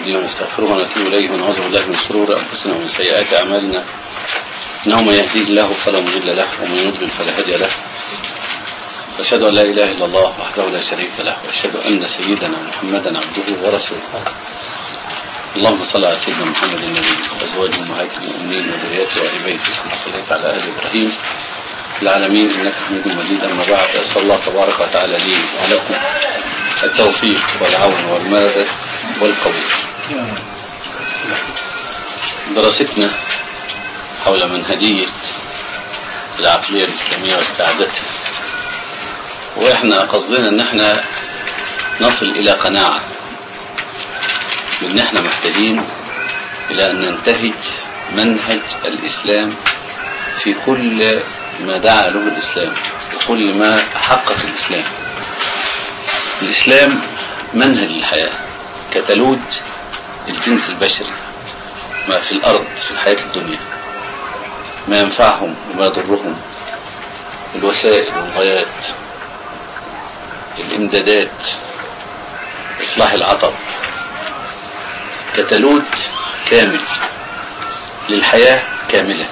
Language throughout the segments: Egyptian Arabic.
نستهديه ونستغفره ونتوب إليه ونعوذ بالله من شرور أنفسنا ومن سيئات أعمالنا إنه من يهديه الله فلا مضل له ومن يضلل فلا هادي له وأشهد أن لا إله إلا الله وحده لا شريك له وأشهد أن سيدنا محمدا عبده ورسوله اللهم صل على سيدنا محمد النبي وأزواجه أمهات المؤمنين وذريته وآل بيته كما صليت على آل إبراهيم في العالمين إنك حميد مجيد أما بعد أسأل الله تبارك وتعالى لي ولكم التوفيق والعون والمدد والقبول دراستنا حول منهجية العقلية الإسلامية واستعادتها وإحنا قصدنا إن إحنا نصل إلى قناعة بإن إحنا محتاجين إلى أن ننتهج منهج الإسلام في كل ما دعا له الإسلام وكل ما حقق الإسلام الإسلام منهج الحياة كتالوج الجنس البشري ما في الأرض في الحياة الدنيا ما ينفعهم وما يضرهم الوسائل والغايات الإمدادات إصلاح العطب كتالوج كامل للحياة كاملة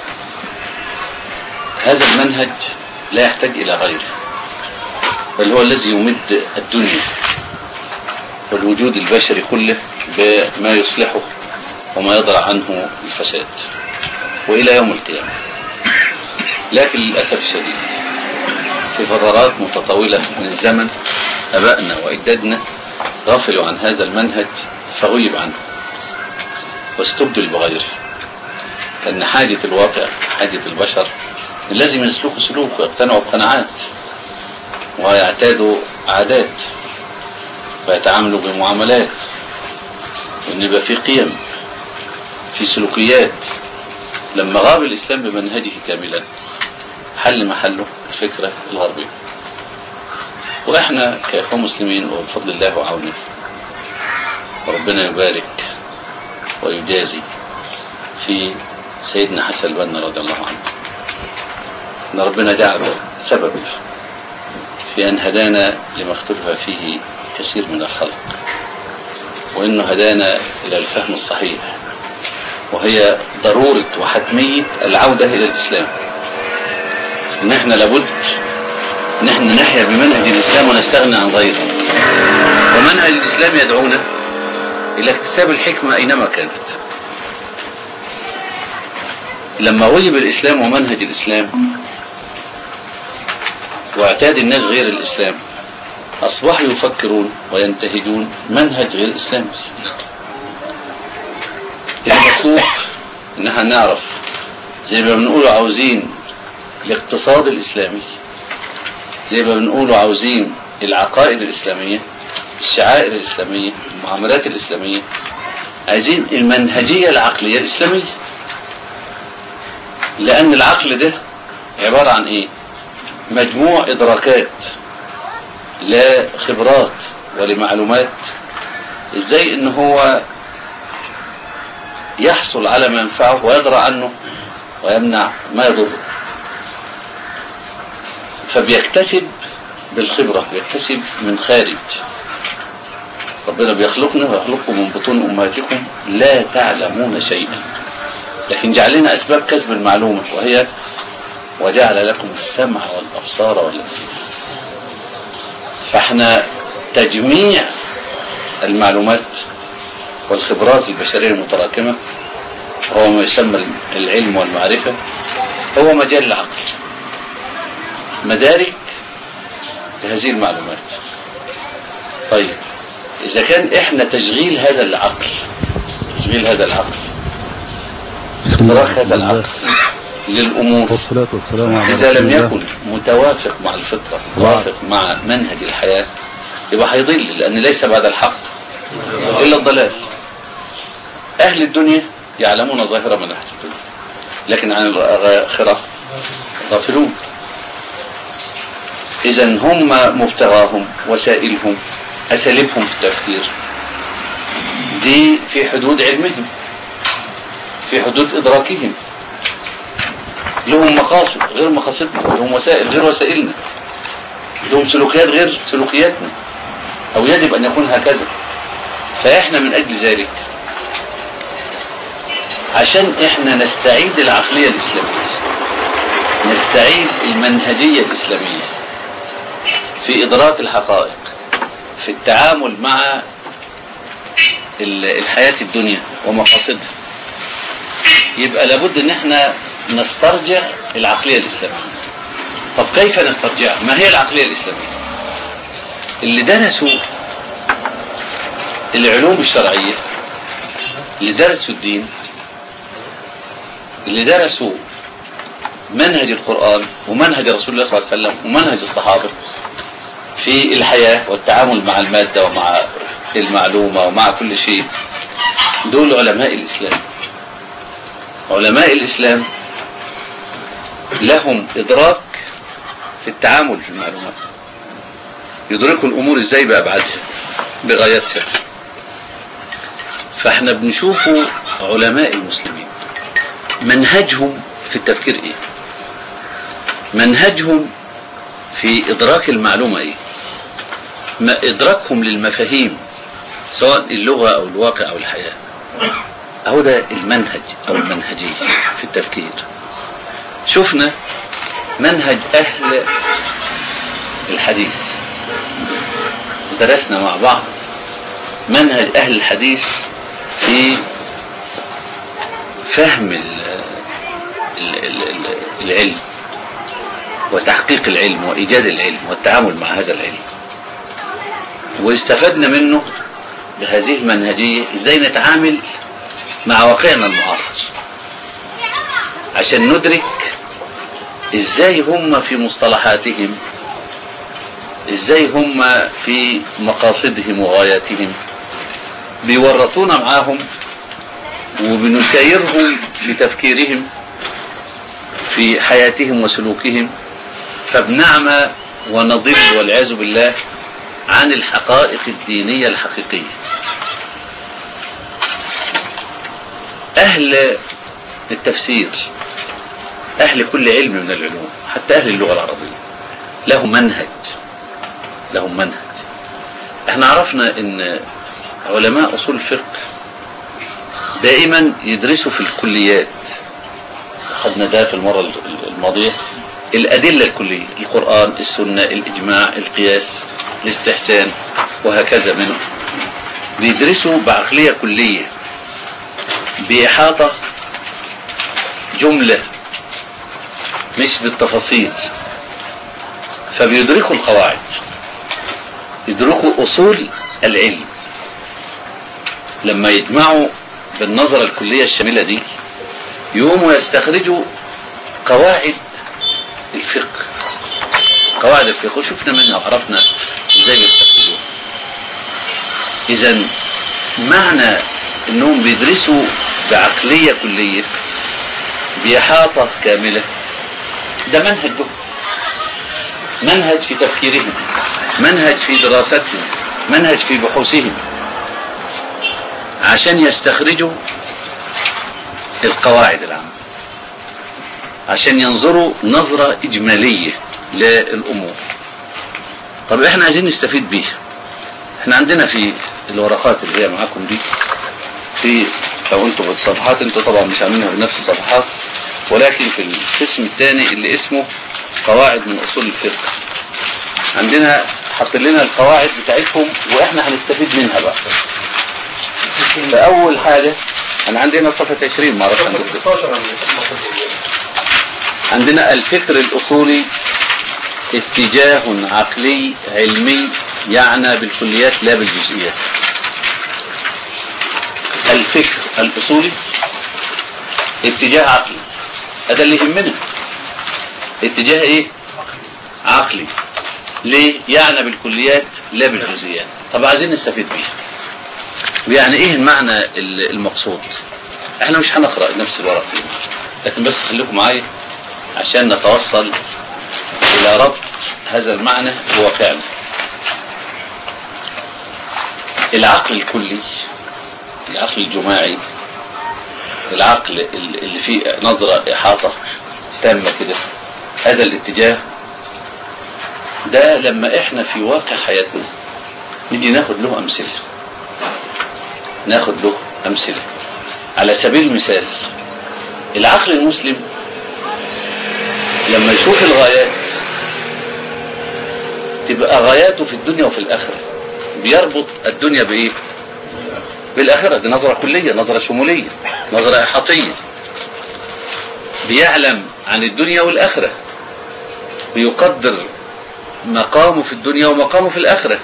هذا المنهج لا يحتاج إلى غيره بل هو الذي يمد الدنيا والوجود البشري كله بما يصلحه وما يضرع عنه الفساد وإلى يوم القيامة لكن للأسف الشديد في فترات متطاولة من الزمن أبائنا وإجدادنا غفلوا عن هذا المنهج فغيب عنه واستبدل بغيره لأن حاجة الواقع حاجة البشر لازم يسلكوا سلوك ويقتنعوا بقناعات ويعتادوا عادات ويتعاملوا بمعاملات وان يبقى في قيم في سلوكيات لما غاب الاسلام بمنهجه كاملا حل محله الفكره الغربيه واحنا كاخوان مسلمين وبفضل الله وعونه وربنا يبارك ويجازي في سيدنا حسن البنا رضي الله عنه ان ربنا جعله سبب في ان هدانا لما اختلف فيه كثير من الخلق وانه هدانا الى الفهم الصحيح وهي ضرورة وحتمية العودة الى الاسلام ان احنا لابد ان احنا نحيا بمنهج الاسلام ونستغنى عن غيره ومنهج الاسلام يدعونا الى اكتساب الحكمة اينما كانت لما غيب الاسلام ومنهج الاسلام واعتاد الناس غير الاسلام اصبحوا يفكرون وينتهجون منهج غير اسلامي المطلوب ان احنا نعرف زي ما بنقولوا عاوزين الاقتصاد الاسلامي زي ما بنقولوا عاوزين العقائد الاسلامية الشعائر الاسلامية المعاملات الاسلامية عايزين المنهجية العقلية الاسلامية لان العقل ده عبارة عن ايه مجموع ادراكات لا خبرات ولمعلومات ازاي ان هو يحصل على ما ينفعه ويدرى عنه ويمنع ما يضره فبيكتسب بالخبرة بيكتسب من خارج ربنا بيخلقنا ويخلقكم من بطون أمهاتكم لا تعلمون شيئا لكن جعلنا أسباب كسب المعلومة وهي وجعل لكم السمع والأبصار والأفئدة فاحنا تجميع المعلومات والخبرات البشرية المتراكمة هو ما يسمى العلم والمعرفة هو مجال العقل مدارك لهذه المعلومات طيب إذا كان إحنا تشغيل هذا العقل تشغيل هذا العقل استدراك هذا العقل للأمور والصلاة والسلام على إذا لم رسول الله. يكن متوافق مع الفطرة متوافق مع منهج الحياة يبقى هيضل لأن ليس بعد الحق إلا الضلال أهل الدنيا يعلمون ظاهرة من الحياة الدنيا لكن عن الآخرة غافلون إذا هم مبتغاهم وسائلهم أساليبهم في التفكير دي في حدود علمهم في حدود إدراكهم لهم مقاصد غير مقاصدنا لهم وسائل غير وسائلنا لهم سلوكيات غير سلوكياتنا أو يجب أن يكون هكذا فإحنا من أجل ذلك عشان احنا نستعيد العقلية الإسلامية نستعيد المنهجية الإسلامية في إدراك الحقائق في التعامل مع ال- الحياة الدنيا ومقاصدها يبقى لابد ان احنا نسترجع العقلية الإسلامية طب كيف نسترجعها ما هي العقلية الإسلامية اللي درسوا العلوم الشرعية اللي درسوا الدين اللي درسوا منهج القرآن ومنهج رسول الله صلى الله عليه وسلم ومنهج الصحابة في الحياة والتعامل مع المادة ومع المعلومة ومع كل شيء دول علماء الإسلام علماء الإسلام لهم إدراك في التعامل في المعلومات يدركوا الأمور إزاي بأبعادها بغايتها فاحنا بنشوفوا علماء المسلمين منهجهم في التفكير ايه منهجهم في ادراك المعلومة ايه ما ادراكهم للمفاهيم سواء اللغة او الواقع او الحياة اهو ده المنهج او المنهجية في التفكير شفنا منهج اهل الحديث ودرسنا مع بعض منهج اهل الحديث في فهم ال ال ال ال العلم وتحقيق العلم وإيجاد العلم والتعامل مع هذا العلم واستفدنا منه بهذه المنهجية ازاي نتعامل مع واقعنا المعاصر عشان ندرك ازاي هم في مصطلحاتهم ازاي هم في مقاصدهم وغاياتهم بيورطونا معاهم وبنسايرهم في تفكيرهم في حياتهم وسلوكهم فبنعمى ونضل والعياذ بالله عن الحقائق الدينية الحقيقية أهل التفسير أهل كل علم من العلوم حتى أهل اللغة العربية لهم منهج لهم منهج احنا عرفنا ان علماء أصول الفقه دائما يدرسوا في الكليات أخذنا ده في المرة الماضية الأدلة الكلية القرآن السنة الإجماع القياس الاستحسان وهكذا منه بيدرسوا بعقلية كلية بإحاطة جملة مش بالتفاصيل فبيدركوا القواعد يدركوا أصول العلم لما يجمعوا بالنظرة الكلية الشاملة دي يقوموا يستخرجوا قواعد الفقه قواعد الفقه وشفنا منها وعرفنا ازاي بيستخرجوها اذا معنى انهم بيدرسوا بعقلية كلية بإحاطة كاملة ده منهج له منهج في تفكيرهم منهج في دراستهم منهج في بحوثهم عشان يستخرجوا القواعد العامة عشان ينظروا نظرة إجمالية للأمور طب احنا عايزين نستفيد بيها احنا عندنا في الورقات اللي هي معاكم دي في لو انتوا في الصفحات انتوا طبعا مش عاملينها بنفس الصفحات ولكن في القسم الثاني اللي اسمه قواعد من اصول الفقه عندنا حاطين لنا القواعد بتاعتهم واحنا هنستفيد منها بقى فاول حاجه انا عندي هنا صفحه 20 ما اعرفش عندكم عندنا الفكر الاصولي اتجاه عقلي علمي يعنى بالكليات لا بالجزئيات الفكر الاصولي اتجاه عقلي هذا اللي يهمنا اتجاه ايه عقلي ليه يعني بالكليات لا بالجزئيات طب عايزين نستفيد بيها ويعني ايه المعنى المقصود احنا مش هنقرأ نفس الورق لكن بس خليكم معايا عشان نتوصل الى ربط هذا المعنى بواقعنا العقل الكلي العقل الجماعي العقل اللي فيه نظرة إحاطة تامة كده هذا الاتجاه ده لما احنا في واقع حياتنا نيجي ناخد له أمثلة ناخد له أمثلة على سبيل المثال العقل المسلم لما يشوف الغايات تبقى غاياته في الدنيا وفي الآخرة بيربط الدنيا بإيه بالآخرة دي نظرة كلية نظرة شمولية نظرة إحاطية بيعلم عن الدنيا والآخرة بيقدر مقامه في الدنيا ومقامه في الآخرة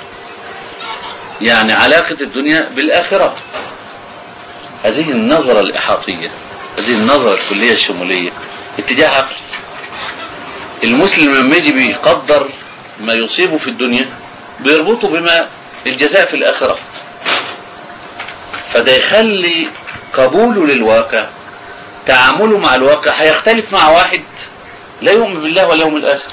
يعني علاقة الدنيا بالآخرة هذه النظرة الإحاطية هذه النظرة الكلية الشمولية اتجاه عقلي المسلم لما يجي بيقدر ما يصيبه في الدنيا بيربطه بما الجزاء في الآخرة فده يخلي قبوله للواقع تعامله مع الواقع هيختلف مع واحد لا يؤمن بالله واليوم الآخر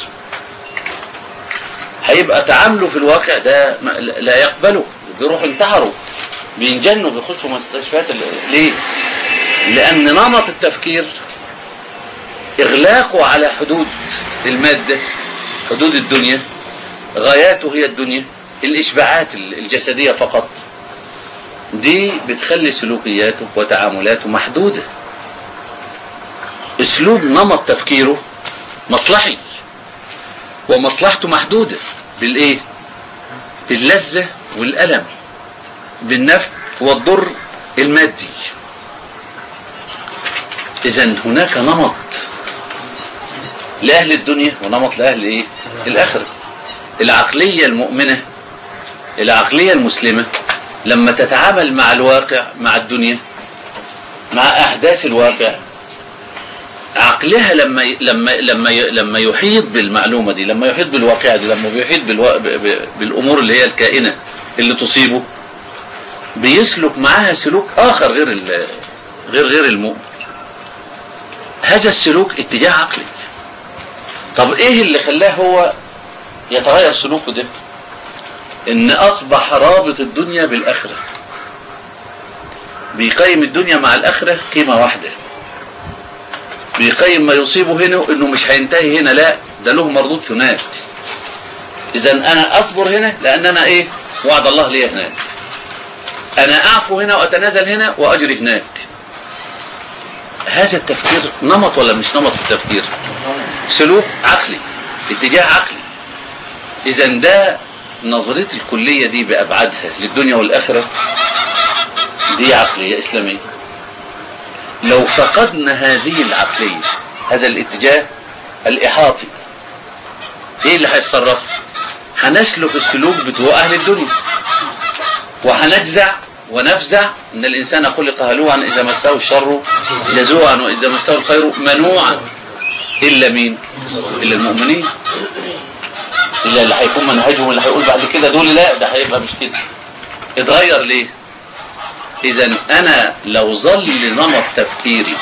هيبقى تعامله في الواقع ده لا يقبله بيروحوا انتحروا بينجنوا بيخشوا مستشفيات ليه؟ لأن نمط التفكير إغلاقه على حدود المادة حدود الدنيا غاياته هي الدنيا الإشباعات الجسدية فقط دي بتخلي سلوكياته وتعاملاته محدودة اسلوب نمط تفكيره مصلحي ومصلحته محدودة بالايه باللذة والألم بالنفع والضر المادي اذا هناك نمط لأهل الدنيا ونمط لأهل إيه؟ الآخرة العقلية المؤمنة العقلية المسلمة لما تتعامل مع الواقع مع الدنيا مع أحداث الواقع عقلها لما لما لما لما يحيط بالمعلومة دي لما يحيط بالواقع دي لما بيحيط بالوا... بالأمور اللي هي الكائنة اللي تصيبه بيسلك معاها سلوك آخر غير ال... غير غير المؤمن هذا السلوك اتجاه عقلي طب ايه اللي خلاه هو يتغير سلوكه ده ان اصبح رابط الدنيا بالاخرة بيقيم الدنيا مع الاخرة قيمة واحدة بيقيم ما يصيبه هنا انه مش هينتهي هنا لا ده له مردود هناك اذا انا اصبر هنا لان انا ايه وعد الله لي هناك انا اعفو هنا واتنازل هنا واجري هناك هذا التفكير نمط ولا مش نمط في التفكير سلوك عقلي اتجاه عقلي اذا ده نظرية الكلية دي بأبعادها للدنيا والآخرة دي عقلية إسلامية لو فقدنا هذه العقلية هذا الاتجاه الإحاطي ايه اللي هيتصرف هنسلك السلوك بتوع أهل الدنيا وهنجزع ونفزع ان الانسان خلق هلوعا اذا مسه الشر جزوعا واذا مسه الخير منوعا الا مين الا المؤمنين الا اللي هيكون منهجهم اللي هيقول بعد كده دول لا ده هيبقى مش كده اتغير ليه اذا انا لو ظل نمط تفكيري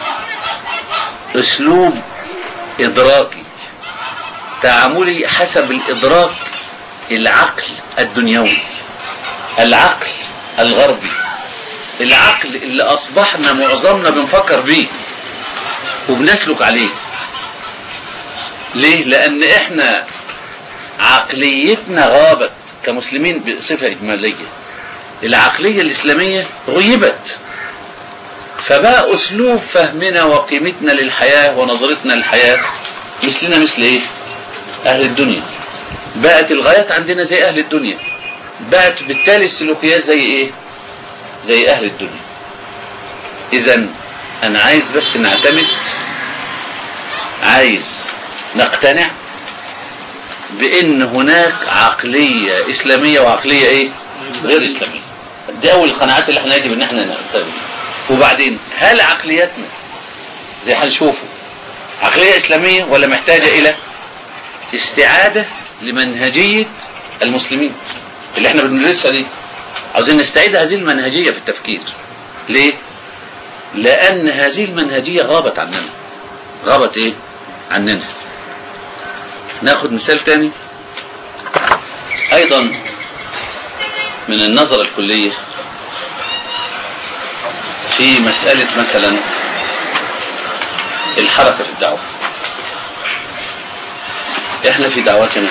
اسلوب ادراكي تعاملي حسب الادراك العقل الدنيوي العقل الغربي العقل اللي اصبحنا معظمنا بنفكر بيه وبنسلك عليه ليه لان احنا عقليتنا غابت كمسلمين بصفة اجمالية العقلية الاسلامية غيبت فبقى اسلوب فهمنا وقيمتنا للحياة ونظرتنا للحياة مثلنا مثل ايه اهل الدنيا بقت الغايات عندنا زي اهل الدنيا بقت بالتالي السلوكيات زي ايه زي اهل الدنيا اذا انا عايز بس نعتمد عايز نقتنع بان هناك عقلية اسلامية وعقلية ايه غير اسلامية دي اول القناعات اللي احنا يجب ان احنا نعتمد وبعدين هل عقليتنا زي هنشوفه عقلية اسلامية ولا محتاجة الى استعادة لمنهجية المسلمين اللي احنا بندرسها دي عاوزين نستعيد هذه المنهجية في التفكير ليه لان هذه المنهجية غابت عننا غابت ايه عننا ناخد مثال تاني ايضا من النظرة الكلية في مسألة مثلا الحركة في الدعوة احنا في دعوتنا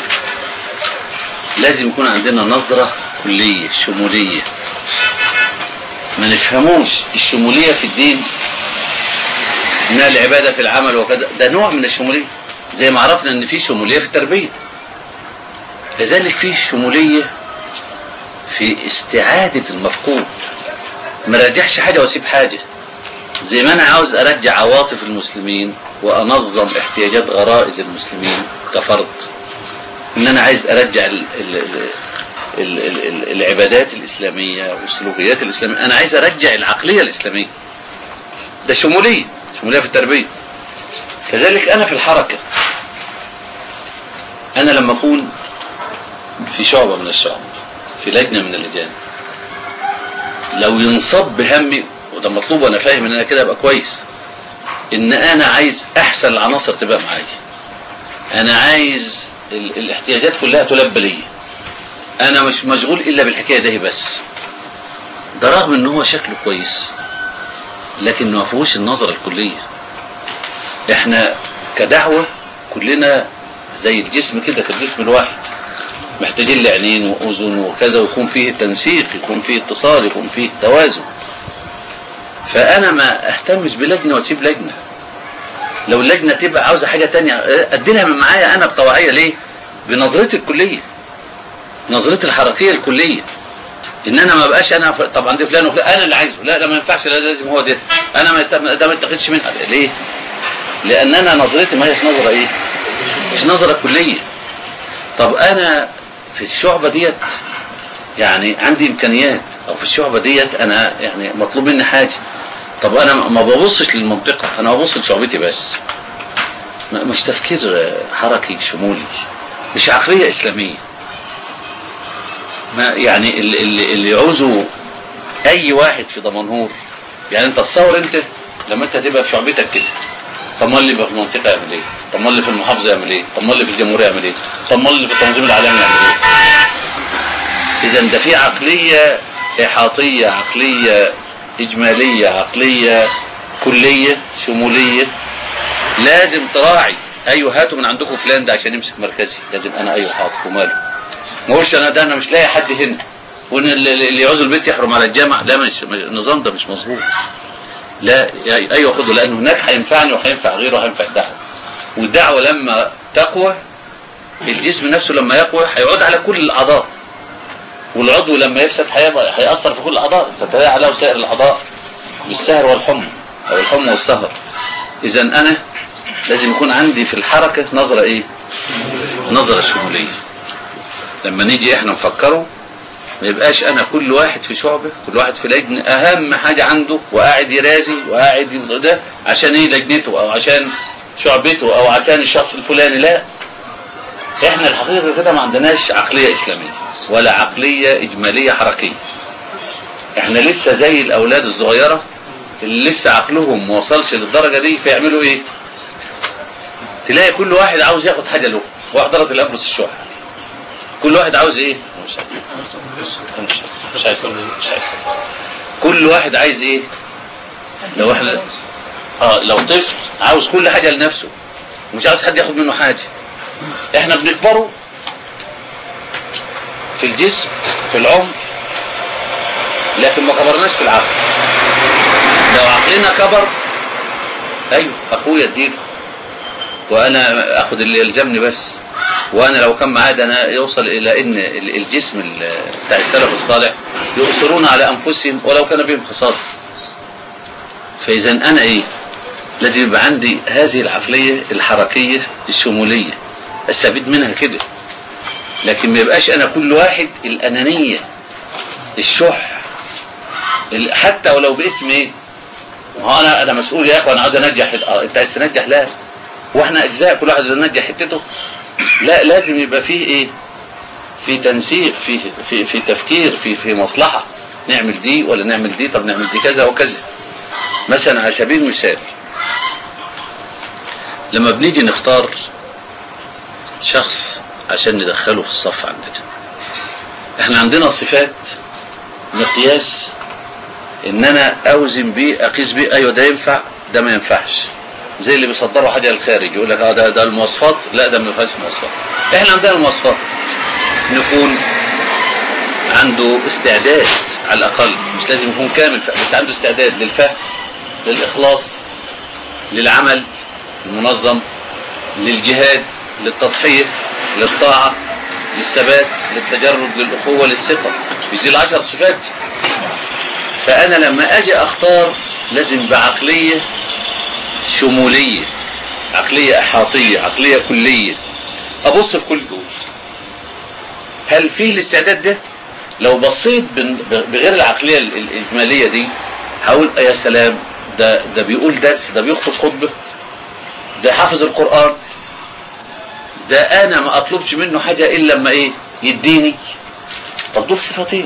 لازم يكون عندنا نظرة كلية شمولية ما نفهموش الشمولية في الدين انها العبادة في العمل وكذا ده نوع من الشمولية زي ما عرفنا ان في شمولية في التربية كذلك في شمولية في استعادة المفقود ما راجعش حاجة واسيب حاجة زي ما انا عاوز ارجع عواطف المسلمين وانظم احتياجات غرائز المسلمين كفرد ان انا عايز ارجع ال ال ال ال ال العبادات الاسلامية والسلوكيات الاسلامية انا عايز ارجع العقلية الاسلامية ده شمولية شمولية في التربية كذلك انا في الحركة انا لما اكون في شعبة من الشعب في لجنة من اللجان لو ينصب بهمي وده مطلوب وانا فاهم ان انا كده ابقى كويس ان انا عايز احسن العناصر تبقى معايا انا عايز ال الاحتياجات كلها تلبى لي انا مش مشغول الا بالحكايه دي بس ده رغم ان هو شكله كويس لكن ما فيهوش النظره الكليه احنا كدعوه كلنا زي الجسم كده كالجسم الواحد محتاجين لعينين واذن وكذا ويكون فيه تنسيق يكون فيه اتصال يكون فيه توازن فانا ما اهتمش بلجنه واسيب لجنه لو اللجنه تبقى عاوزه حاجه تانية اديلها من معايا انا بطوعيه ليه بنظرتي الكليه نظرتي الحركيه الكليه ان انا ما بقاش انا طبعا دي فلان وفلان انا اللي عايزه لا لا ما ينفعش لا لازم هو ده انا ما ده ما اتخذش منها ليه لان انا نظرتي ما هيش نظره ايه مش نظره كليه طب انا في الشعبة ديت يعني عندي امكانيات او في الشعبة ديت انا يعني مطلوب مني حاجة طب انا ما ببصش للمنطقة انا ببص لشعبتي بس مش تفكير حركي شمولي مش عقلية اسلامية ما يعني اللي, اللي, اللي يعوزه اي واحد في دمنهور يعني انت تصور انت لما انت تبقى في شعبتك كده طب ما اللي في المنطقه يعمل ايه؟ طب ما اللي في المحافظه يعمل ايه؟ طب ما اللي في الجمهوريه يعمل ايه؟ طب ما اللي في التنظيم العالمي يعمل ايه؟ اذا ده في عقليه احاطيه عقليه اجماليه عقليه كليه شموليه لازم تراعي ايوه هاتوا من عندكم فلان ده عشان يمسك مركزي لازم انا ايوه حاضر وماله ما اقولش انا ده انا مش لاقي حد هنا وان اللي يعوز البيت يحرم على الجامع ده مش النظام ده مش مظبوط لا ايوه خده لان هناك هينفعني وهينفع غيره وهينفع الدعوه والدعوه لما تقوى الجسم نفسه لما يقوى هيعود على كل الاعضاء والعضو لما يفسد هيأثر في كل الاعضاء تتبع له سائر الاعضاء بالسهر والحمى او الحمى والسهر اذا انا لازم يكون عندي في الحركه نظره ايه نظره شموليه لما نيجي احنا نفكره ما يبقاش انا كل واحد في شعبة كل واحد في لجنة اهم حاجة عنده وقاعد يرازي وقاعد ده عشان ايه لجنته او عشان شعبته او عشان الشخص الفلاني لا احنا الحقيقة كده ما عندناش عقلية اسلامية ولا عقلية اجمالية حركية احنا لسه زي الاولاد الصغيرة اللي لسه عقلهم ما وصلش للدرجة دي فيعملوا ايه تلاقي كل واحد عاوز ياخد حاجة له واحضرت الابرص الشح كل واحد عاوز ايه مش عايز مش عايز مش عايز كل واحد عايز ايه لو احنا اه لو طفل عاوز كل حاجة لنفسه ومش عاوز حد ياخد منه حاجة احنا بنكبره في الجسم في العمر لكن ما كبرناش في العقل لو عقلنا كبر ايوه اخويا اديله وانا اخد اللي يلزمني بس وانا لو كان معاه ده انا يوصل الى ان الجسم بتاع السلف الصالح يؤثرون على انفسهم ولو كان بهم خصاصه فاذا انا ايه لازم يبقى عندي هذه العقليه الحركيه الشموليه استفيد منها كده لكن ما يبقاش انا كل واحد الانانيه الشح حتى ولو باسم ايه ما هو انا انا مسؤول يا اخوان انا عاوز انجح انت عايز تنجح لا واحنا اجزاء كل واحد عايز ينجح حتته لا لازم يبقى فيه ايه في تنسيق في في في تفكير في في مصلحه نعمل دي ولا نعمل دي طب نعمل دي كذا وكذا مثلا على سبيل المثال لما بنيجي نختار شخص عشان ندخله في الصف عندنا احنا عندنا صفات مقياس ان انا اوزن بيه اقيس بيه ايوه ده ينفع ده ما ينفعش زي اللي بيصدروا حاجه للخارج يقول لك اه ده ده المواصفات لا ده ما فيهاش مواصفات احنا عندنا المواصفات نكون عنده استعداد على الأقل مش لازم يكون كامل بس عنده استعداد للفهم للإخلاص للعمل المنظم للجهاد للتضحية للطاعة للثبات للتجرد للأخوة للثقة مش دي العشر صفات فأنا لما أجي أختار لازم بعقلية شمولية عقلية إحاطية عقلية كلية أبص في كل دول هل فيه الاستعداد ده لو بصيت بغير العقلية الإجمالية دي هقول يا سلام ده ده بيقول درس ده بيخطب خطبة ده حافظ القرآن ده أنا ما أطلبش منه حاجة إلا لما إيه يديني طب دول صفتين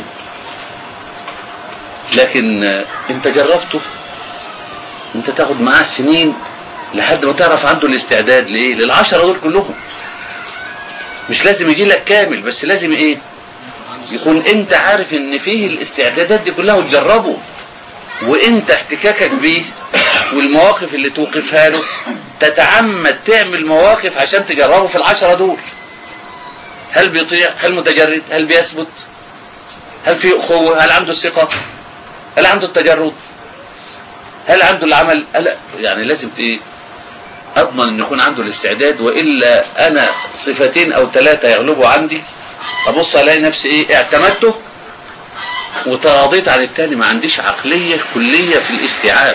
لكن انت جربته انت تاخد معاه سنين لحد ما تعرف عنده الاستعداد لايه للعشرة دول كلهم مش لازم يجي لك كامل بس لازم ايه يكون انت عارف ان فيه الاستعدادات دي كلها وتجربه وانت احتكاكك بيه والمواقف اللي توقفها له تتعمد تعمل مواقف عشان تجربه في العشرة دول هل بيطيع هل متجرد هل بيثبت هل في اخوة هل عنده ثقة هل عنده التجرد هل عنده العمل هل يعني لازم ايه اضمن ان يكون عنده الاستعداد والا انا صفتين او ثلاثة يغلبوا عندي ابص الاقي نفسي ايه اعتمدته وتراضيت عن التاني ما عنديش عقلية كلية في الاستيعاب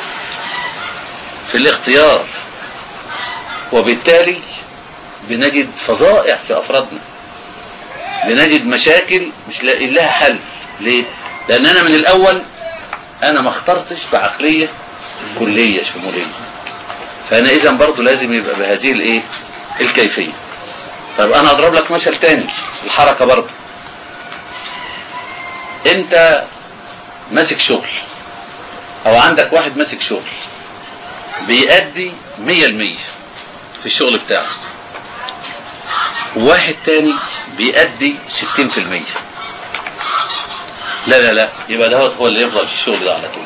في الاختيار وبالتالي بنجد فظائع في افرادنا بنجد مشاكل مش لاقي لها حل ليه لان انا من الاول انا ما اخترتش بعقلية كلية شمولية فانا اذا برضو لازم يبقى بهذه الايه الكيفية طيب انا اضرب لك مثل تاني الحركة برضو انت ماسك شغل او عندك واحد ماسك شغل بيأدي مية المية في الشغل بتاعه وواحد تاني بيأدي ستين في المية لا لا لا يبقى ده هو اللي يفضل في الشغل ده على طول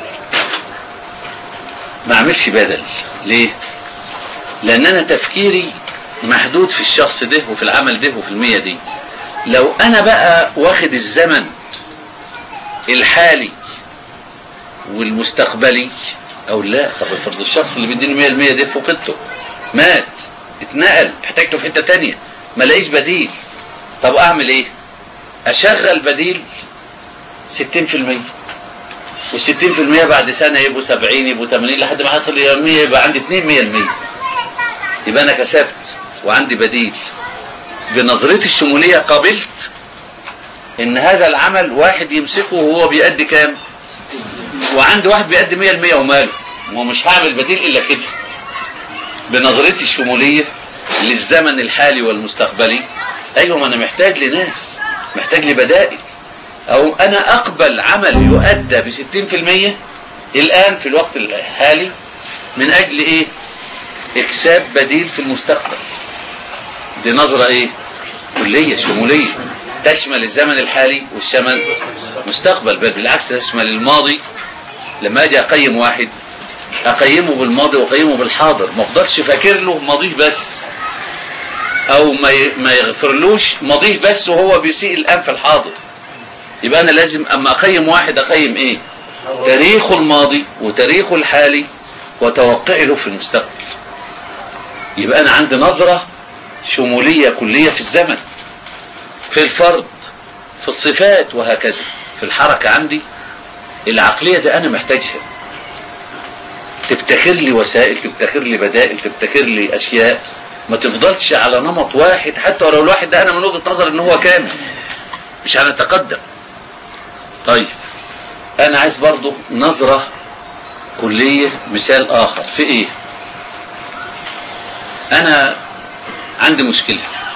ما اعملش بدل ليه لان انا تفكيري محدود في الشخص ده وفي العمل ده وفي المية دي لو انا بقى واخد الزمن الحالي والمستقبلي او لا طب افرض الشخص اللي بيديني 100 المية ده فقدته مات اتنقل احتاجته في حتة تانية ما لاقيش بديل طب اعمل ايه اشغل بديل 60% وال60% بعد سنة يبقوا 70 يبقوا 80 لحد ما حصل ل 100 يبقى عندي 2 100% يبقى انا كسبت وعندي بديل بنظرتي الشمولية قابلت ان هذا العمل واحد يمسكه وهو بيأدي كام وعندي واحد بيأدي 100% وماله ومش هعمل بديل الا كده بنظرتي الشمولية للزمن الحالي والمستقبلي ايوه ما انا محتاج لناس محتاج لبدائل او انا اقبل عمل يؤدى بستين في المية الان في الوقت الحالي من اجل ايه اكساب بديل في المستقبل دي نظرة ايه كلية شمولية تشمل الزمن الحالي والشمل مستقبل بل بالعكس تشمل الماضي لما اجي اقيم واحد اقيمه بالماضي واقيمه بالحاضر ما افضلش فاكر له ماضيه بس او ما ما يغفرلوش ماضيه بس وهو بيسيء الان في الحاضر يبقى انا لازم اما اقيم واحد اقيم ايه تاريخه الماضي وتاريخه الحالي وتوقعي له في المستقبل يبقى انا عندي نظرة شمولية كلية في الزمن في الفرد في الصفات وهكذا في الحركة عندي العقلية دي انا محتاجها تبتكر لي وسائل تبتكر لي بدائل تبتكر لي اشياء ما تفضلش على نمط واحد حتى ولو الواحد ده انا من وجهة نظر ان هو كامل مش هنتقدم طيب انا عايز برضو نظرة كلية مثال اخر في ايه انا عندي مشكلة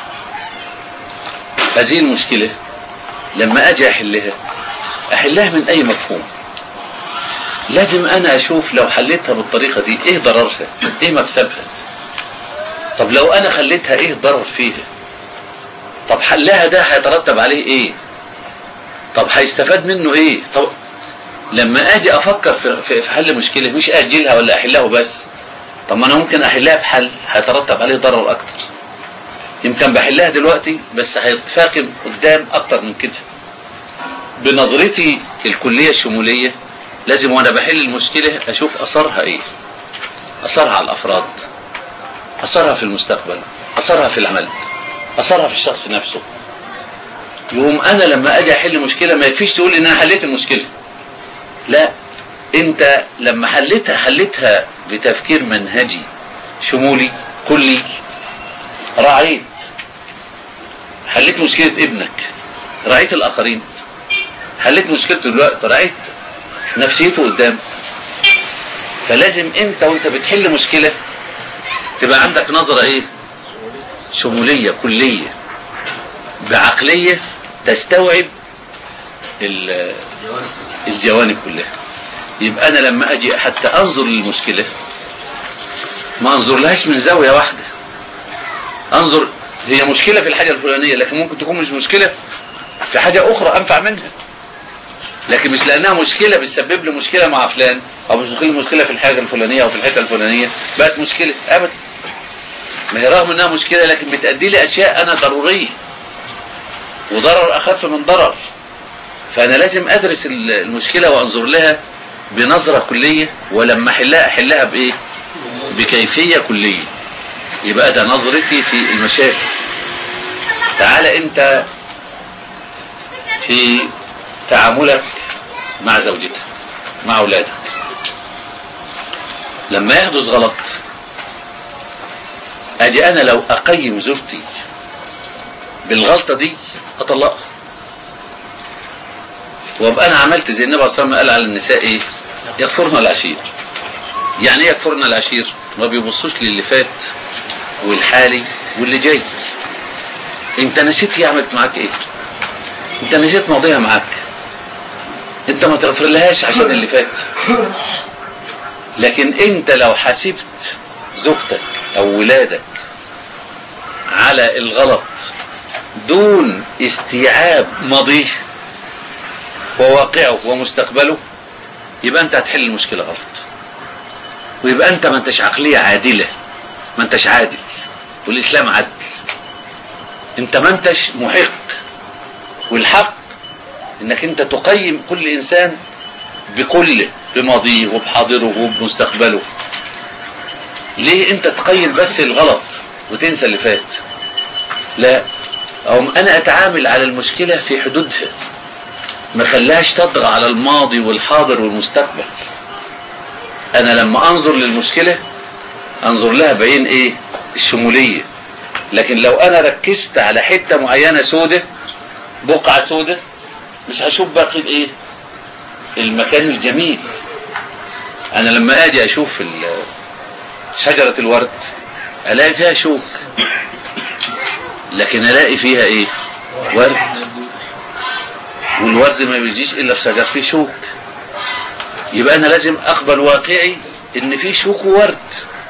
هذه المشكلة لما اجي احلها احلها من اي مفهوم لازم انا اشوف لو حليتها بالطريقة دي ايه ضررها ايه مكسبها طب لو انا خليتها ايه ضرر فيها طب حلها ده هيترتب عليه ايه طب هيستفاد منه ايه طب لما اجي افكر في, في حل مشكلة مش اجلها ولا احلها بس طب ما انا ممكن احلها بحل هيترتب عليه ضرر اكتر يمكن بحلها دلوقتي بس هيتفاقم قدام اكتر من كده بنظرتي الكلية الشمولية لازم وانا بحل المشكلة اشوف اثرها ايه اثرها على الافراد اثرها في المستقبل اثرها في العمل اثرها في الشخص نفسه يقوم انا لما اجي احل مشكلة ما يكفيش تقول ان انا حليت المشكلة لا انت لما حلتها حلتها بتفكير منهجي شمولي كلي راعيت حليت مشكلة ابنك راعيت الاخرين حليت مشكلته دلوقتي راعيت نفسيته قدام فلازم انت وانت بتحل مشكلة تبقى عندك نظرة ايه شمولية كلية بعقلية تستوعب الجوانب كلها يبقى انا لما اجي حتى انظر للمشكلة ما انظر لهاش من زاوية واحدة انظر هي مشكلة في الحاجة الفلانية لكن ممكن تكون مش مشكلة في حاجة اخرى انفع منها لكن مش لانها مشكلة بتسبب لي مشكلة مع فلان او مش مشكلة في الحاجة الفلانية او في الحتة الفلانية بقت مشكلة ابدا ما هي رغم انها مشكلة لكن بتأدي لي اشياء انا ضرورية وضرر اخف من ضرر فانا لازم ادرس المشكلة وانظر لها بنظرة كلية ولما احلها احلها بايه بكيفية كلية يبقى ده نظرتي في المشاكل تعال انت في تعاملك مع زوجتك مع اولادك لما يحدث غلط اجي انا لو اقيم زوجتي بالغلطة دي اطلقها وابقى انا عملت زي النبي صلى الله عليه وسلم قال على النساء ايه يكفرن العشير يعني ايه يكفرن العشير ما بيبصوش للي فات والحالي واللي جاي انت نسيت هي عملت معاك ايه انت نسيت ماضيها معاك انت ما تغفر لهاش عشان اللي فات لكن انت لو حسبت زوجتك او ولادك على الغلط دون استيعاب ماضيه وواقعه ومستقبله يبقى انت هتحل المشكلة غلط ويبقى انت ما انتش عقلية عادلة ما انتش عادل والاسلام عدل انت ما انتش محق والحق انك انت تقيم كل انسان بكله بماضيه وبحاضره وبمستقبله ليه انت تقيم بس الغلط وتنسى اللي فات لا او انا اتعامل على المشكلة في حدودها ما خلاش تطغى على الماضي والحاضر والمستقبل انا لما انظر للمشكلة انظر لها بعين ايه الشمولية لكن لو انا ركزت على حتة معينة سودة بقعة سودة مش هشوف باقي الايه المكان الجميل انا لما اجي اشوف شجرة الورد الاقي فيها شوك لكن الاقي فيها ايه ورد والورد ما بيجيش الا في شجر فيه شوك يبقى انا لازم اقبل واقعي ان في شوك وورد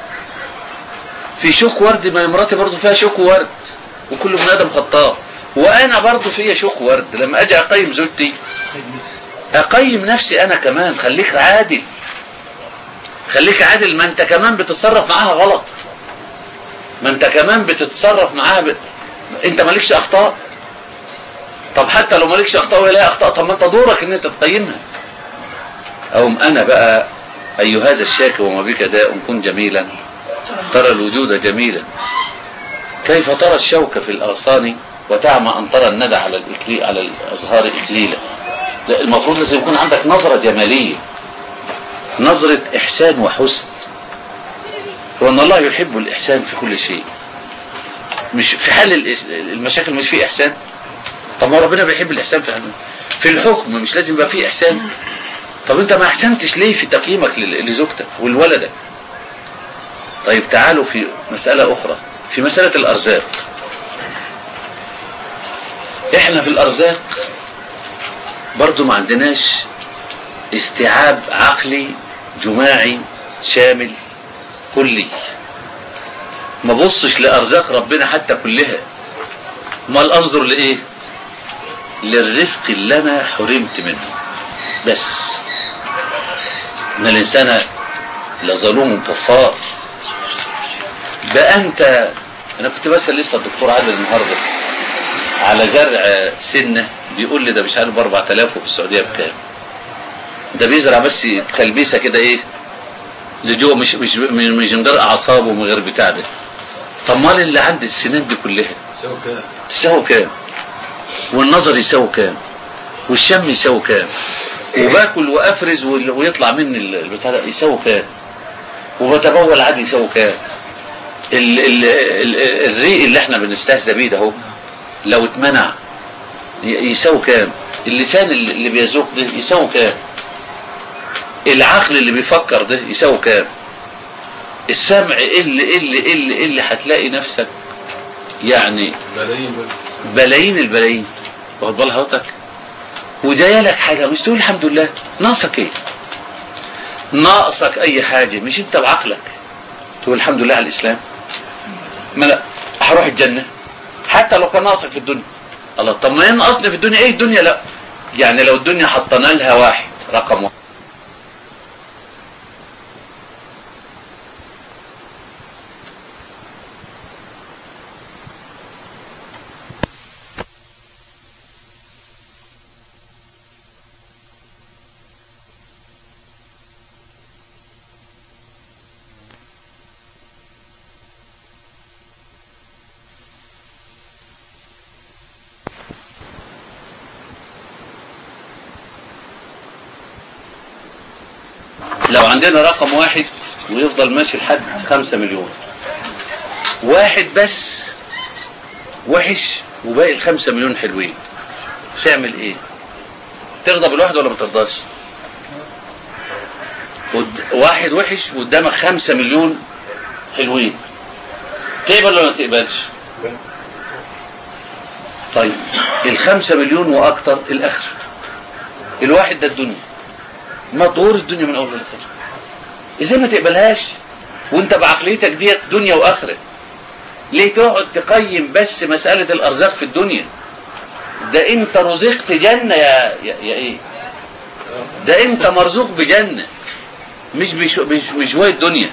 في شوك ورد ما مراتي برضه فيها شوك وورد وكل ابن ادم خطاء وانا برضه فيا شوك ورد لما اجي اقيم زوجتي اقيم نفسي انا كمان خليك عادل خليك عادل ما انت كمان بتتصرف معاها غلط ما انت كمان بتتصرف معاها ب... انت مالكش اخطاء طب حتى لو مالكش اخطاء ولا اخطاء طب ما انت دورك ان انت تقيمها او انا بقى اي هذا الشاكي وما بك داء كن جميلا ترى الوجود جميلا كيف ترى الشوك في الاغصان وتعمى ان ترى الندى على الإكلي على الازهار اكليلا لا المفروض لازم يكون عندك نظرة جمالية نظرة احسان وحسن وان الله يحب الاحسان في كل شيء مش في حل المشاكل مش فيه احسان طب ما ربنا بيحب الاحسان في في الحكم مش لازم يبقى فيه احسان طب انت ما احسنتش ليه في تقييمك لزوجتك ولولدك طيب تعالوا في مسألة اخرى في مسألة الارزاق احنا في الارزاق برضو ما عندناش استيعاب عقلي جماعي شامل كلي ما بصش لارزاق ربنا حتى كلها امال انظر لايه للرزق اللي انا حرمت منه بس ان الانسان لظلوم كفار بقى انت انا كنت بسأل لسه الدكتور عادل النهارده على زرع سنة بيقول لي ده مش عارف ب 4000 وفي السعودية بكام ده بيزرع بس تلبيسة كده ايه لجوه مش مش مش من غير اعصابه ومن غير بتاع ده طب مال اللي عند السنان دي كلها سووا كده تساوي كام والنظر يساوي كام والشم يساوي كام وباكل وافرز وال- ويطلع مني ال- البتاع ده يساوي كام وبتبول عادي يساوي كام ال ال ال الريق اللي احنا بنستهزأ بيه ده اهو لو اتمنع ي- يساوي كام اللسان اللي اللي بيذوق ده يساوي كام العقل اللي بيفكر ده يساوي كام السمع اللي اللي اللي اللي هتلاقي نفسك يعني ملايين دول بلايين البلايين واخد بال حضرتك وجايه لك حاجه مش تقول الحمد لله ناقصك ايه ناقصك اي حاجه مش انت بعقلك تقول الحمد لله على الاسلام ما انا هروح الجنه حتى لو كان ناقصك في الدنيا الله طب ما ينقصني في الدنيا ايه الدنيا لا يعني لو الدنيا حطينا لها واحد رقم واحد لو عندنا رقم واحد ويفضل ماشي لحد خمسة مليون واحد بس وحش وباقي الخمسة مليون حلوين تعمل ايه ترضى بالواحد ولا ما ترضاش قد- واحد وحش وقدامك خمسة مليون حلوين تقبل ولا ما تقبلش طيب الخمسة مليون واكتر الاخر الواحد ده الدنيا مطور الدنيا من اول لاخر ازاي ما تقبلهاش وانت بعقليتك ديت دنيا واخره ليه تقعد تقيم بس مسألة الارزاق في الدنيا ده انت رزقت جنة يا, يا, يا ايه ده انت مرزوق بجنة مش بش مش بشوية دنيا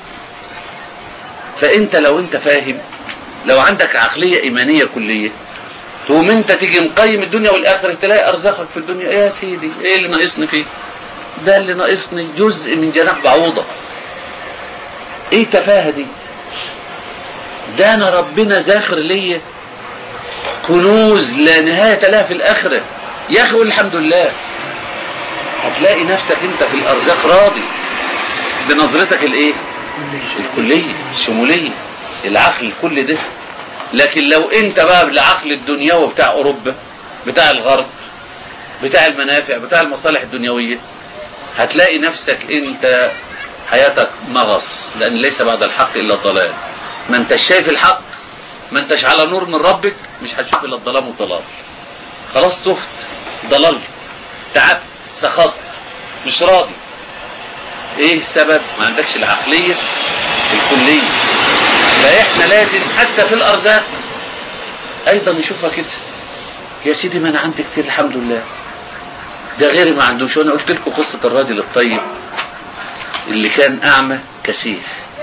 فانت لو انت فاهم لو عندك عقلية ايمانية كلية تقوم انت تيجي مقيم الدنيا والاخره تلاقي ارزاقك في الدنيا يا سيدي ايه اللي ناقصني فيه ده اللي ناقصني جزء من جناح بعوضة ايه التفاهة دي ده انا ربنا ذاخر ليا كنوز لا نهاية لها في الاخرة يا اخي قول الحمد لله هتلاقي نفسك انت في الارزاق راضي بنظرتك الايه الكلية الشمولية العقل الكل ده لكن لو انت بقى بالعقل الدنيوي بتاع اوروبا بتاع الغرب بتاع المنافع بتاع المصالح الدنيوية هتلاقي نفسك انت حياتك مغص لان ليس بعد الحق الا الضلال ما انتش شايف الحق ما انتش على نور من ربك مش هتشوف الا الظلام والضلال خلاص تفت ضللت تعبت سخطت مش راضي ايه السبب ما عندكش العقلية الكلية فاحنا لازم حتى في الارزاق ايضا نشوفها كده يا سيدي ما انا عندي كتير الحمد لله ده غيري ما عندوش وانا قلت لكم قصة الراجل الطيب اللي كان اعمى كسيح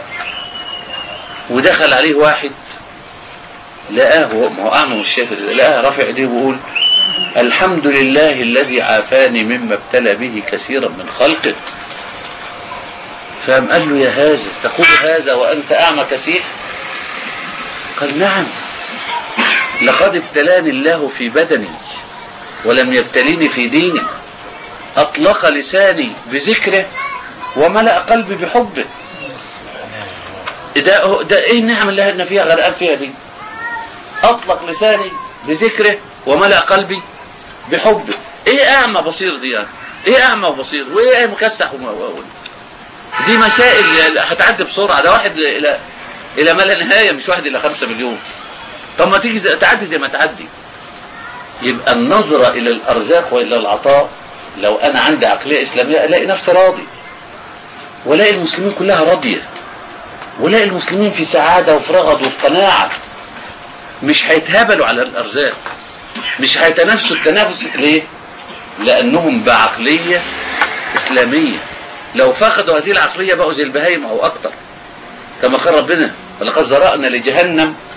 ودخل عليه واحد لقاه هو ما هو اعمى مش شايف لقاه رافع ايديه ويقول الحمد لله الذي عافاني مما ابتلى به كثيرا من خلقه فقام قال له يا هذا تقول هذا وانت اعمى كسيح قال نعم لقد ابتلاني الله في بدني ولم يبتليني في ديني أطلق لساني بذكره وملأ قلبي بحبه ده, ده ايه النعم اللي احنا فيها غرقان فيها دي أطلق لساني بذكره وملأ قلبي بحبه ايه أعمى بصير دي يعني ايه أعمى وبصير وايه مكسح وم... دي مسائل هتعدي بسرعة ده واحد إلى إلى ما لا نهاية مش واحد إلى خمسة مليون طب ما تيجي تعدي زي ما تعدي يبقى النظرة إلى الأرزاق وإلى العطاء لو أنا عندي عقلية إسلامية ألاقي نفسي راضي ولاقي المسلمين كلها راضية ولاقي المسلمين في سعادة وفي رغد وفي قناعة مش هيتهابلوا على الأرزاق مش هيتنافسوا التنافس ليه؟ لأنهم بعقلية إسلامية لو فقدوا هذه العقلية بقوا زي البهايم أو أكتر كما قال ربنا ولقد زرأنا لجهنم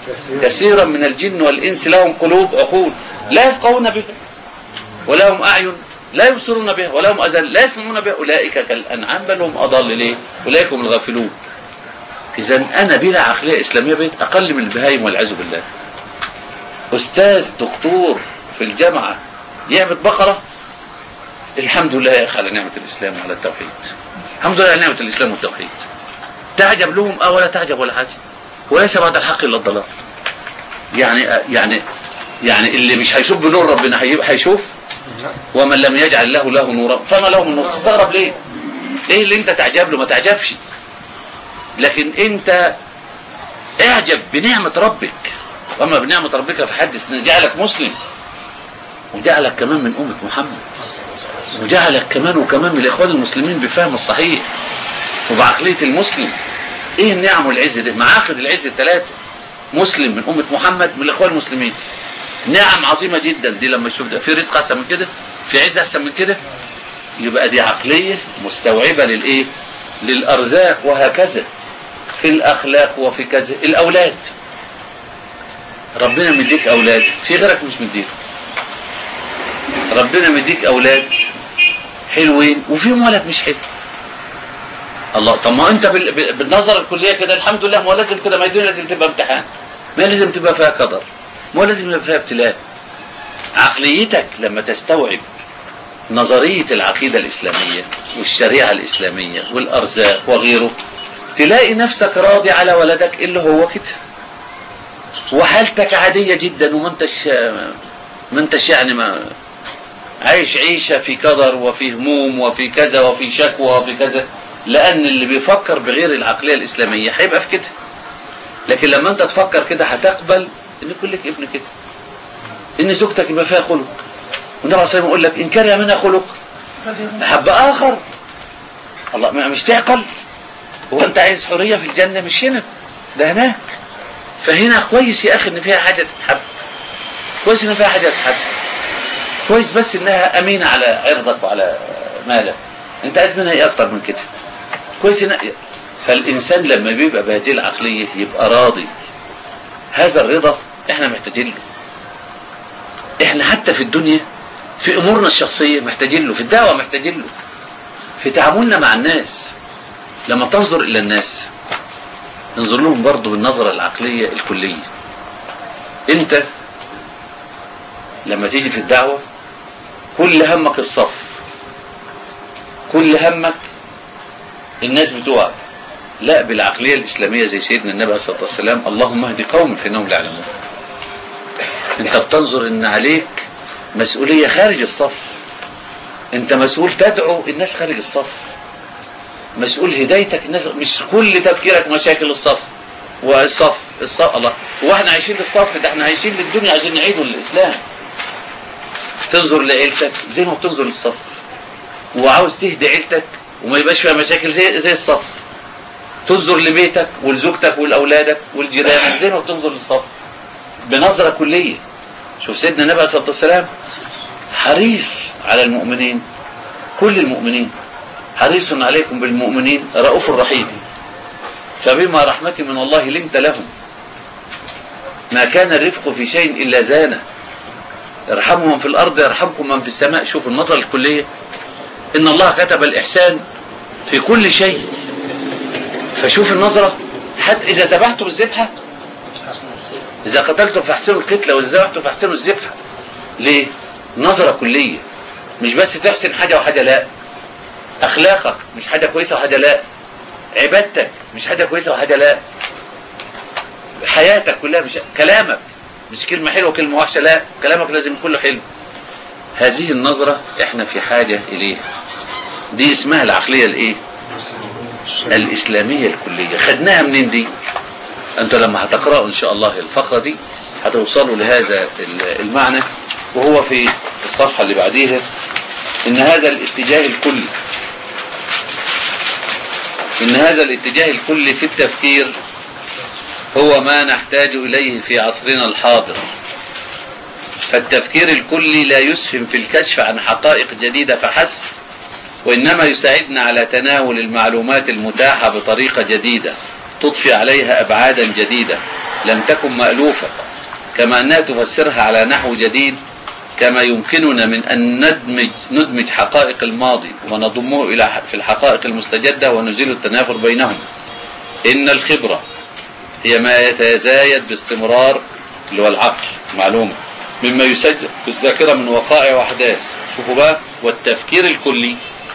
كثيرا من الجن والإنس لهم قلوب عقول لا يفقهون بها ولهم أعين لا يبصرون بها ولهم أذان لا يسمعون بها أولئك كالأنعام بل هم أضل ليه أولئك هم الغافلون إذا أنا بلا عقلية إسلامية بيت أقل من البهايم والعياذ بالله أستاذ دكتور في الجامعة يعبد بقرة الحمد لله يا أخي على نعمة الإسلام وعلى التوحيد الحمد لله على نعمة الإسلام والتوحيد تعجب لهم أه ولا تعجب ولا حاجة وليس بعد الحق إلا الضلال يعني يعني يعني اللي مش هيشوف بنور ربنا هيشوف ومن لم يجعل له له نورا فما له من نور تستغرب ليه ايه اللي انت تعجب له ما تعجبش لكن انت اعجب بنعمة ربك وما بنعمة ربك فحدث جعلك مسلم وجعلك كمان من أمة محمد وجعلك كمان وكمان من الإخوان المسلمين بفهم الصحيح وبعقلية المسلم ايه النعم والعز ده معاقد العز الثلاثة مسلم من أمة محمد من الإخوان المسلمين نعم عظيمة جدا دي لما يشوف ده في رزق أحسن من كده في عز أحسن من كده يبقى دي عقلية مستوعبة للإيه للأرزاق وهكذا في الأخلاق وفي كذا الأولاد ربنا مديك أولاد في غيرك مش مديك ربنا مديك أولاد حلوين وفيهم ولد مش حلو الله طب ما انت بالنظر الكليه كده الحمد لله ما لازم كده ما الدنيا لازم تبقى امتحان ما لازم تبقى فيها قدر ما لازم يبقى فيها ابتلاء عقليتك لما تستوعب نظرية العقيدة الإسلامية والشريعة الإسلامية والأرزاق وغيره تلاقي نفسك راضي على ولدك اللي هو كده وحالتك عادية جدا وما انتش ما انتش يعني ما عايش عيشة في قدر وفي هموم وفي كذا وفي شكوى وفي كذا لأن اللي بيفكر بغير العقلية الإسلامية هيبقى في كده لكن لما انت تفكر كده هتقبل ان كل لك ابن كده ان زوجتك يبقى فيها خلق والنبي صلى الله عليه يقول لك ان كره منها خلق محب اخر الله مش تعقل هو انت عايز حريه في الجنه مش هنا ده هناك فهنا كويس يا اخي ان فيها حاجه تتحب كويس ان فيها حاجه تتحب كويس بس انها امينه على عرضك وعلى مالك انت عايز منها ايه اكتر من كده كويس إن... فالانسان لما بيبقى بهذه العقليه يبقى راضي هذا الرضا احنا محتاجين له احنا حتى في الدنيا في امورنا الشخصيه محتاجين له في الدعوه محتاجين له في تعاملنا مع الناس لما تنظر الى الناس انظر لهم برضه بالنظره العقليه الكليه انت لما تيجي في الدعوه كل همك الصف كل همك الناس بتوعك لا بالعقلية الإسلامية زي سيدنا النبي عليه الصلاة والسلام اللهم اهدي قوم فإنهم لا يعلمون انت بتنظر ان عليك مسؤولية خارج الصف انت مسؤول تدعو الناس خارج الصف مسؤول هدايتك الناس مش كل تفكيرك مشاكل الصف والصف الصف الله هو احنا عايشين للصف ده احنا عايشين للدنيا عشان نعيدوا للإسلام تنظر لعيلتك زي ما بتنظر للصف وعاوز تهدي عيلتك وما يبقاش فيها مشاكل زي زي الصف تنظر لبيتك ولزوجتك ولأولادك ولجيرانك زي ما بتنظر للصف بنظرة كلية شوف سيدنا النبي عليه الصلاة والسلام حريص على المؤمنين كل المؤمنين حريص عليكم بالمؤمنين رؤوف رحيم فبما رحمة من الله لنت لهم ما كان الرفق في شيء إلا زانه ارحموا من في الأرض يرحمكم من في السماء شوف النظرة الكلية إن الله كتب الإحسان في كل شيء فشوف النظرة حتى إذا ذبحتم الذبحة إذا قتلتم فاحسنوا القتلة وإذا ذبحتم فاحسنوا الذبحة ليه؟ نظرة كلية مش بس تحسن حاجة وحاجة لا أخلاقك مش حاجة كويسة وحاجة لا عبادتك مش حاجة كويسة وحاجة لا حياتك كلها مش كلامك مش كلمة حلوة وكلمة وحشة لا كلامك لازم يكون له حلو هذه النظرة احنا في حاجة إليها دي اسمها العقلية الايه الإسلامية الكلية خدناها منين دي أنتوا لما هتقرأوا إن شاء الله الفقرة دي هتوصلوا لهذا المعنى وهو في الصفحة اللي بعديها إن هذا الاتجاه الكلي إن هذا الاتجاه الكلي في التفكير هو ما نحتاج إليه في عصرنا الحاضر فالتفكير الكلي لا يسهم في الكشف عن حقائق جديدة فحسب وإنما يساعدنا على تناول المعلومات المتاحة بطريقة جديدة تضفي عليها أبعادا جديدة لم تكن مألوفة كما أنها تفسرها على نحو جديد كما يمكننا من أن ندمج, ندمج حقائق الماضي ونضمه إلى في الحقائق المستجدة ونزيل التنافر بينهم إن الخبرة هي ما يتزايد باستمرار اللي هو العقل معلومة مما يسجل في الذاكرة من وقائع وأحداث شوفوا بقى والتفكير الكلي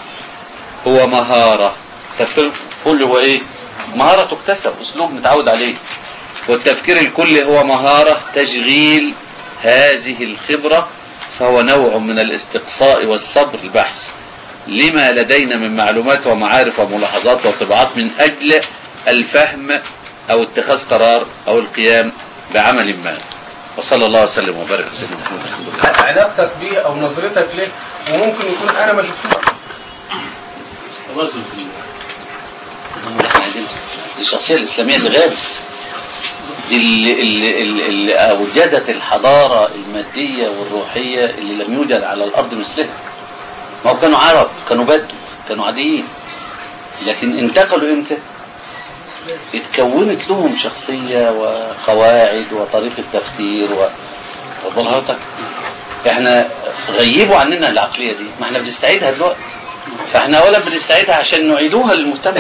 هو مهارة التفكير الكلي هو إيه مهارة تكتسب أسلوب متعود عليه والتفكير الكلي هو مهارة تشغيل هذه الخبرة فهو نوع من الاستقصاء والصبر البحث لما لدينا من معلومات ومعارف وملاحظات وطبعات من أجل الفهم أو اتخاذ قرار أو القيام بعمل ما وصلى الله وسلم وبارك على سيدنا محمد الحمد لله علاقتك بيه او نظرتك ليه وممكن يكون انا ما شفتوش توازن في احنا عايزين دي الشخصية الإسلامية اللي غابت دي اللي, اللي, اللي, اللي أوجدت الحضارة المادية والروحية اللي لم يوجد على الأرض مثلها ما هو كانوا عرب كانوا بدو كانوا عاديين لكن انتقلوا امتى اتكونت لهم شخصية وقواعد وطريقة تفكير و واخد حضرتك احنا غيبوا عننا العقلية دي ما احنا بنستعيدها دلوقتي فاحنا اولا بنستعيدها عشان نعيدوها للمجتمع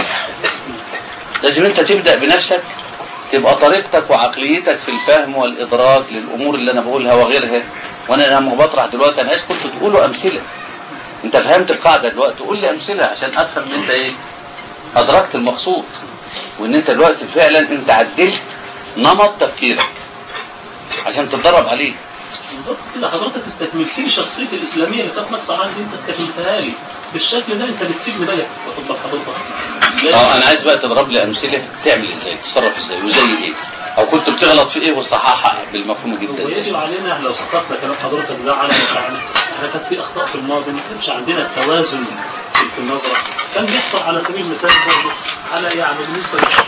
لازم انت تبدأ بنفسك تبقى طريقتك وعقليتك في الفهم والإدراك للأمور اللي أنا بقولها وغيرها وأنا لما بطرح دلوقتي أنا عايز كنت تقولوا أمثلة أنت فهمت القاعدة دلوقتي قول لي أمثلة عشان أفهم إن أنت إيه أدركت المقصود وإن أنت دلوقتي فعلا أنت عدلت نمط تفكيرك عشان تتدرب عليه بالظبط كده حضرتك استكملت لي شخصيتي الاسلاميه اللي كانت ناقصه عندي انت استكملتها لي بالشكل ده انت بتسيب مدايا واخد بال حضرتك اه انا عايز بقى تضرب لي امثله تعمل ازاي تتصرف ازاي وزي ايه او كنت بتغلط في ايه وصححها بالمفهوم جدا ازاي ويجب علينا لو سقطنا كلام حضرتك ده على مشاعرنا احنا كانت في اخطاء في الماضي ما كانش عندنا التوازن في في النظره كان بيحصل على سبيل المثال برضه على يعني بالنسبه لل-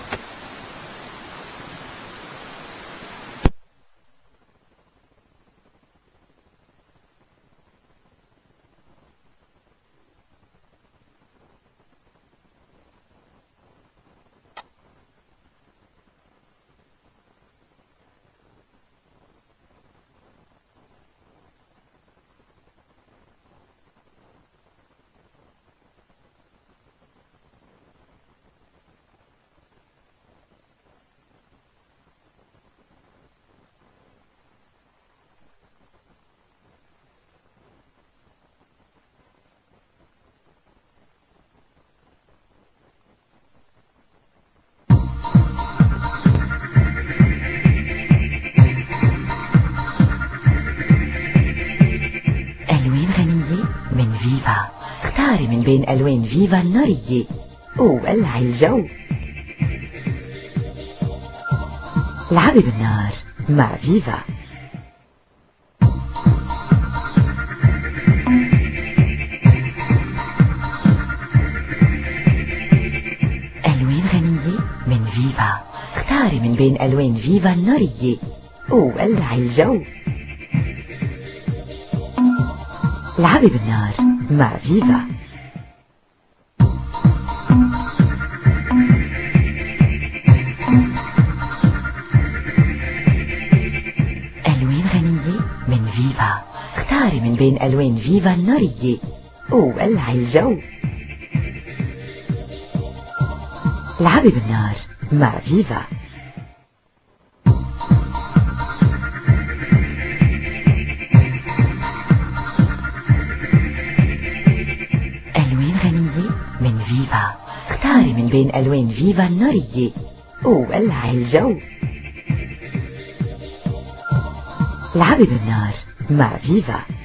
ألوان غنية من فيفا اختاري من بين ألوان فيفا النارية وولعي الجو العبي بالنار مع فيفا ألوان غنية من فيفا اختاري من بين ألوان فيفا النارية وولعي الجو العبي بالنار مع فيفا ألوان غنية من فيفا اختاري من بين ألوان فيفا النارية وولعي الجو العبي بالنار مع فيفا ألوان غنية من فيفا اختاري من بين ألوان فيفا النارية وولعي الجو العبي بالنار مع فيفا